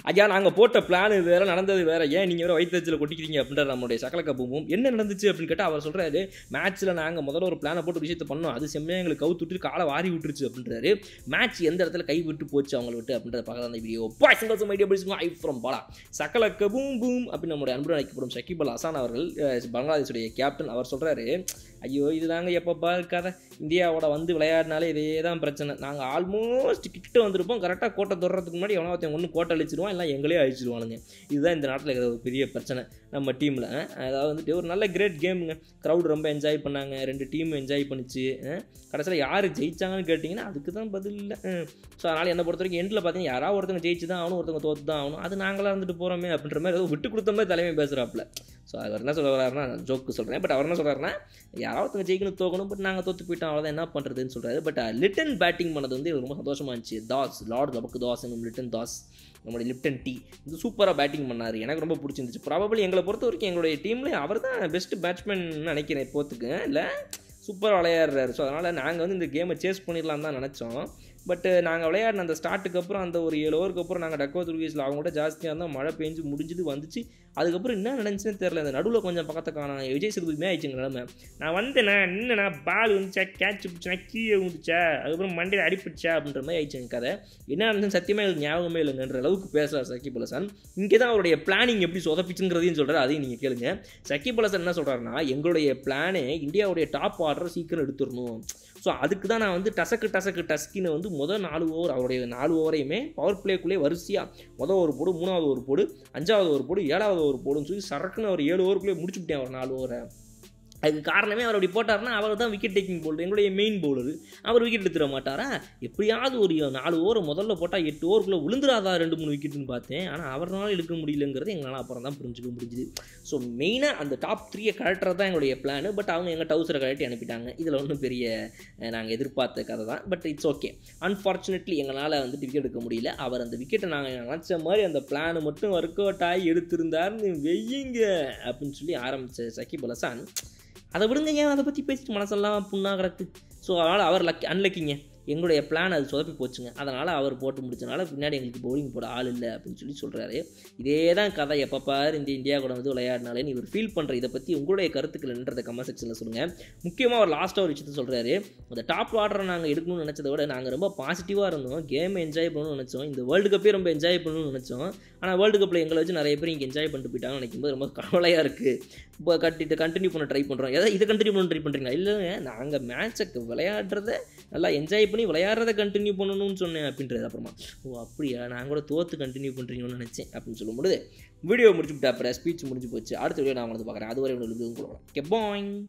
ஐயா நாங்கள் போட்ட பிளான் வேற நடந்தது வேற ஏன் நீங்கள் வேற வயிற்றுல கொட்டிக்கிறீங்க அப்படின்ற நம்மளுடைய சகல கப்பும் என்ன நடந்துச்சு அப்படின்னு கேட்டால் அவர் சொல்கிறாரு மேட்ச்சில் நாங்கள் முதல்ல ஒரு பிளானை போட்டு ஒரு விஷயத்தை பண்ணோம் அது செம்மையாக எங்களுக்கு கவுத்து விட்டு காலை வாரி விட்டுருச்சு அப்படின்றாரு மேட்ச் எந்த இடத்துல கை விட்டு போச்சு அவங்கள விட்டு அப்படின்றத பார்க்கலாம் அந்த வீடியோ பாய் சிங்கல்ஸ் மைடியா பிடிச்சிங்க ஐ ஃப்ரம் பாலா சகல கபூம் பூம் அப்படின்னு நம்முடைய அன்புடன் அழைக்கப்படும் ஷக்கீப் அல் ஹசான் அவர்கள் அஹ், பங்களாதேஷுடைய கேப்டன் அவர் சொல்கிறாரு ஐயோ இதுதாங்க எப்போ கதை இந்தியாவோட வந்து விளையாடினாலே இதே தான் பிரச்சனை நாங்கள் ஆல்மோஸ்ட் கிட்ட வந்திருப்போம் கரெக்டாக கோட்டை தொடறதுக்கு முன்னாடி எவனோ ஒருத்தன் ஒன்று கோட்டை அழிச்சிருவான் இல்லை எங்களே அழிச்சிருவானுங்க இதுதான் இந்த நாட்டில் இருக்கிற ஒரு பெரிய பிரச்சனை நம்ம டீமில் அதாவது வந்துட்டு ஒரு நல்ல கிரேட் கேமுங்க க்ரௌட் ரொம்ப என்ஜாய் பண்ணாங்க ரெண்டு டீம் என்ஜாய் பண்ணிச்சு கடைசியில் யார் ஜெயிச்சாங்கன்னு கேட்டிங்கன்னா அதுக்கு தான் பதில் இல்லை ஸோ அதனால் என்னை பொறுத்த வரைக்கும் எண்டில் பார்த்தீங்கன்னா யாராவது ஒருத்தங்க ஜெயிச்சு தான் ஆகணும் ஒருத்தங்க தோத்து தான் ஆகணும் அது நாங்களாக இருந்துட்டு போகிறோமே அப்படின்ற மாதிரி ஏதோ விட்டு கொடுத்த மாதிரி தலைமை பேசுகிறாப்புல ஸோ அவர் என்ன சொல்ல வர்றாருன்னா ஜோக்கு சொல்கிறேன் பட் அவர் என்ன சொல்கிறாருன்னா யாராவது ஒருத்தங்க ஜெயிக்கணும் தோக்கணும் பட் நாங்கள் தோத்து போயிட்டோம் அவ்வளோதான் என்ன பண்ணுறதுன்னு சொல்கிறாரு பட் லிட்டன் பேட்டிங் பண்ணது வந்து எனக்கு ரொம்ப சந்தோஷமாக இருந்துச்சு தாஸ் லார்ட் லபக்கு தாஸ் என்னும் லிட்டன் தாஸ் நம்மளுடைய லிப்டன் டீ இது சூப்பராக பேட்டிங் பண்ணார் எனக்கு ரொம்ப பிடிச்சிருந்துச்சு ப்ராபபிள் எங்களை பொறுத்த வரைக்கும் எங்களுடைய டீமில் அவர் தான் பெஸ்ட் பேட்ஸ்மேன் நினைக்கிறேன் இப்போத்துக்கு இல்லை சூப்பராக விளையாடுறாரு ஸோ அதனால் நாங்கள் வந்து இந்த கேமை சேஸ் பண்ணிடலாம் தான் நினச்சோம் பட் நாங்கள் விளையாடின அந்த ஸ்டார்ட்டுக்கு அப்புறம் அந்த ஒரு ஏழு ஓவருக்கு அப்புறம் நாங்கள் டக்கோ துர்கீஸில் அவங்க கூட ஜாஸ்தியாக இருந்தால் மழை பெஞ்சு முடிஞ்சுது வந்துச்சு அதுக்கப்புறம் என்ன நடந்துச்சுன்னு தெரில இந்த நடுவில் கொஞ்சம் பக்கத்தை காணும் விஜய் சேதுபதிமே ஆயிடுச்சுங்க நிலமை நான் வந்தேண்ணா நின்னுண்ணா பால் வந்துச்சா கேட்ச் பிடிச்சா கீழே விழுந்துச்சா அதுக்கப்புறம் மண்டையில் அடிப்பிடிச்சா அப்படின்ற மாதிரி ஆயிடுச்சுங்க கதை என்ன நடந்துச்சு சத்தியமாக எனக்கு ஞாபகமே இல்லைங்கன்ற அளவுக்கு பேசுகிறார் சக்கிப் அலசன் இங்கே தான் அவருடைய பிளானிங் எப்படி சொதப்பிச்சுங்கிறதையும் சொல்கிறார் அதையும் நீங்கள் கேளுங்க சக்கிப் அலசன் என்ன சொல்கிறாருன்னா எங்களுடைய பிளானே இந்தியாவுடைய டாப் ஆர்டரை சீக்கிரம் எடுத்துடணும் ஸோ அதுக்கு தான் நான் வந்து டசக்கு டசக்கு டஸ்கின்னு வந்து முதல் நாலு ஓவர் அவருடைய நாலு ஓவரையுமே பவர் பிளேக்குள்ளே வரிசையாக முதல் ஒரு போடு மூணாவது ஒரு போடு அஞ்சாவது ஒரு போடு ஏழாவது ஒரு போடுன்னு சொல்லி சரக்குன்னு அவர் ஏழு ஓவருக்குள்ளே முடிச்சுட்டேன் அவர் நாலு ஓவரை அதுக்கு காரணமே அவர் அப்படி போட்டார்னா அவர் தான் விக்கெட் டேக்கிங் பவுலர் எங்களுடைய மெயின் பவுலர் அவர் விக்கெட் எடுத்துட மாட்டாரா எப்படியாவது ஒரு நாலு ஓவர் முதல்ல போட்டால் எட்டு ஓவருக்குள்ளே விழுந்துராதா ரெண்டு மூணு விக்கெட்டுன்னு பார்த்தேன் ஆனால் அவரால் எடுக்க முடியலங்கிறது எங்களால் அப்புறம் தான் புரிஞ்சுக்க முடிஞ்சுது ஸோ மெயினாக அந்த டாப் த்ரீயை கழட்டுறது தான் எங்களுடைய பிளான் பட் அவங்க எங்கள் டவுசரை கழட்டி அனுப்பிட்டாங்க இதில் ஒன்றும் பெரிய நாங்கள் எதிர்பார்த்த கதை தான் பட் இட்ஸ் ஓகே அன்ஃபார்ச்சுனேட்லி எங்களால் வந்துட்டு விக்கெட் எடுக்க முடியல அவர் அந்த விக்கெட்டை நாங்கள் நினச்ச மாதிரி அந்த பிளான் மட்டும் ஒர்க் அவுட் ஆகி எடுத்திருந்தாருன்னு வெய்யுங்க அப்படின்னு சொல்லி ஆரம்பித்த சக்கிப் அலசான் அதை விடுங்க ஏன் அதை பற்றி பேசிட்டு மனசெல்லாம் புண்ணா கிடக்கு ஸோ அதனால் அவர் லக்கி அன்லக்கிங்க எங்களுடைய பிளான் அது சொதப்பி போச்சுங்க அதனால் அவர் போட்டு முடிச்சனால பின்னாடி எங்களுக்கு பவுலிங் போட ஆள் இல்லை அப்படின்னு சொல்லி சொல்கிறாரு இதே தான் கதை எப்போ பாரு இந்த இந்தியா கூட வந்து விளையாடினாலே நீ இவர் ஃபீல் பண்ணுற இதை பற்றி உங்களுடைய கருத்துக்கள் என்றதை கமெண்ட் செக்ஷனில் சொல்லுங்கள் முக்கியமாக ஒரு லாஸ்ட்டாக ஒரு விஷயத்த சொல்கிறாரு அந்த டாப் ஆர்டரை நாங்கள் எடுக்கணும்னு நினச்சதை விட நாங்கள் ரொம்ப பாசிட்டிவாக இருந்தோம் கேமை என்ஜாய் பண்ணணும்னு நினச்சோம் இந்த வேர்ல்டு கப்பே ரொம்ப என்ஜாய் பண்ணணும்னு நினச்சோம் ஆனால் வேர்ல்டு கப்பில் எங்களை வச்சு நிறைய பேர் இங்கே என்ஜாய் பண்ணிட்டு போயிட்டாங்கன்னு நினைக்கும் போது ரொம்ப கவலையாக இருக்குது இப்போ கட்டிட்டு கண்டினியூ பண்ண ட்ரை பண்ணுறோம் எதாவது இதை கண்டினியூ பண்ண ட்ரை பண்ணுறீங்களா இல்லைங்க நாங்கள் மேட்சை விளையாடுறத நல்லா என்ஜாய் பண்ணி விளையாடுறத கண்டினியூ பண்ணணும்னு சொன்னேன் அப்படின்றது அப்புறமா ஓ அப்படியா நான் கூட தோற்று கண்டினியூ பண்ணுறீங்கன்னு நினச்சேன் அப்படின்னு சொல்லும்போது வீடியோ முடிச்சு விட்டா அப்புறம் ஸ்பீச் முடிஞ்சு போச்சு அடுத்த வீடியோ நான் வந்து பார்க்குறேன் அதுவரை உங்களுக்கு கொடுக்கலாம் கெப்பாயிங்